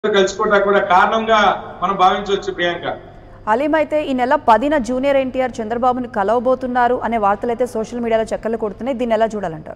కలుసుకోవడానికి కూడా కారణంగా మనం భావించవచ్చు ప్రియాంక అలీం అయితే ఈ నెల పదిన జూనియర్ ఎన్టీఆర్ చంద్రబాబుని కలవబోతున్నారు అనే వార్తలు అయితే సోషల్ మీడియాలో చక్కర్లు కొడుతున్నాయి దీన్ని ఎలా చూడాలంటారు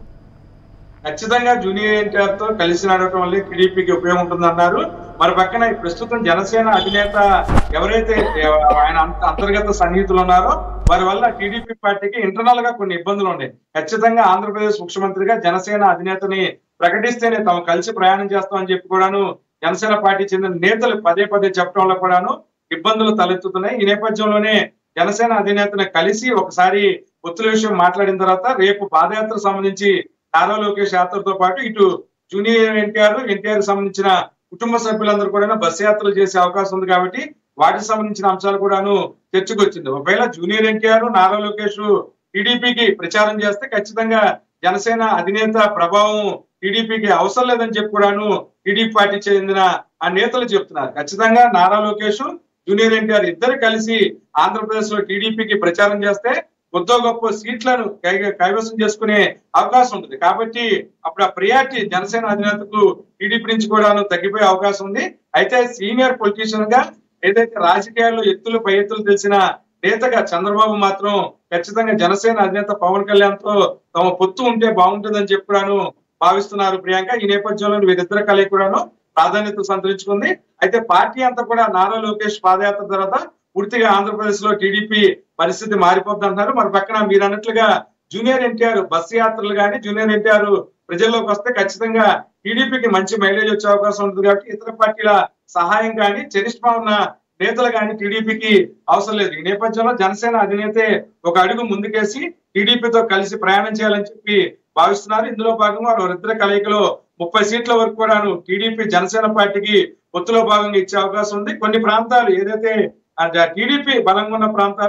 ఖచ్చితంగా జూనియర్ ఎన్టీఆర్ తో కలిసి నడవటం వల్ల టీడీపీకి ఉపయోగం ఉంటుందన్నారు మరి పక్కన ఈ ప్రస్తుతం జనసేన అధినేత ఎవరైతే ఆయన అంత- అంతర్గత సన్నిహితులు ఉన్నారో వారి వల్ల టీడీపీ పార్టీకి ఇంటర్నల్ గా కొన్ని ఇబ్బందులు ఉన్నాయి ఖచ్చితంగా ఆంధ్రప్రదేశ్ ముఖ్యమంత్రిగా జనసేన అధినేతని ప్రకటిస్తేనే తాము కలిసి ప్రయాణం చేస్తామని చెప్పి కూడాను జనసేన పార్టీ చెందిన నేతలు పదే పదే చెప్పడం వల్ల కూడాను ఇబ్బందులు తలెత్తుతున్నాయి ఈ నేపథ్యంలోనే జనసేన అధినేతను కలిసి ఒకసారి ఒత్తుల విషయం మాట్లాడిన తర్వాత రేపు పాదయాత్ర సంబంధించి నారా లోకేష్ యాత్రతో పాటు ఇటు జూనియర్ ఎన్టీఆర్ ఎన్టీఆర్ సంబంధించిన కుటుంబ సభ్యులందరూ కూడా బస్ యాత్రలు చేసే అవకాశం ఉంది కాబట్టి వాటికి సంబంధించిన అంశాలు కూడాను చర్చకు వచ్చింది ఒకవేళ జూనియర్ ఎన్టీఆర్ నారా లోకేష్ టీడీపీకి ప్రచారం చేస్తే ఖచ్చితంగా జనసేన అధినేత ప్రభావం టీడీపీకి అవసరం లేదని చెప్పి కూడాను టీడీపీ పార్టీ చెందిన ఆ నేతలు చెప్తున్నారు ఖచ్చితంగా నారా లోకేష్ జూనియర్ ఎన్టీఆర్ ఇద్దరు కలిసి ఆంధ్రప్రదేశ్ లో టీడీపీకి ప్రచారం చేస్తే కొద్దో గొప్ప సీట్లను కై- కైవసం చేసుకునే అవకాశం ఉంటుంది కాబట్టి అప్పుడు ఆ ప్రియారిటీ జనసేన అధినేతకు టీడీపీ నుంచి కూడా తగ్గిపోయే అవకాశం ఉంది అయితే సీనియర్ పొలిటీషియన్ గా ఏదైతే రాజకీయాల్లో ఎత్తులు పై ఎత్తులు తెలిసిన నేతగా చంద్రబాబు మాత్రం ఖచ్చితంగా జనసేన అధినేత పవన్ కళ్యాణ్ తో తమ పొత్తు ఉంటే బాగుంటుందని చెప్పి కూడాను భావిస్తున్నారు ప్రియాంక ఈ నేపథ్యంలో వీరిద్దరి కలయిక కూడాను ప్రాధాన్యత సంతరించుకుంది అయితే పార్టీ అంతా కూడా నారా లోకేష్ పాదయాత్ర తర్వాత పూర్తిగా ఆంధ్రప్రదేశ్ లో టీడీపీ పరిస్థితి మారిపోద్ది అంటున్నారు మరి పక్కన మీరు అన్నట్లుగా జూనియర్ ఎన్టీఆర్ బస్సు యాత్రలు కానీ జూనియర్ ఎన్టీఆర్ ప్రజల్లోకి వస్తే ఖచ్చితంగా టీడీపీకి మంచి మైలేజ్ వచ్చే అవకాశం ఉంటుంది కాబట్టి ఇతర పార్టీల సహాయం కానీ చరిష్మా ఉన్న నేతలు కానీ టీడీపీకి అవసరం లేదు ఈ నేపథ్యంలో జనసేన అధినేతే ఒక అడుగు ముందుకేసి టీడీపీతో కలిసి ప్రయాణం చేయాలని చెప్పి భావిస్తున్నారు ఇందులో భాగంగా వారిద్దరి కలయికలో ముప్పై సీట్ల వరకు కూడాను టీడీపీ జనసేన పార్టీకి పొత్తులో భాగంగా ఇచ్చే అవకాశం ఉంది కొన్ని ప్రాంతాలు ఏదైతే టీడీపీ బలంగా ఉన్న ప్రాంతాలు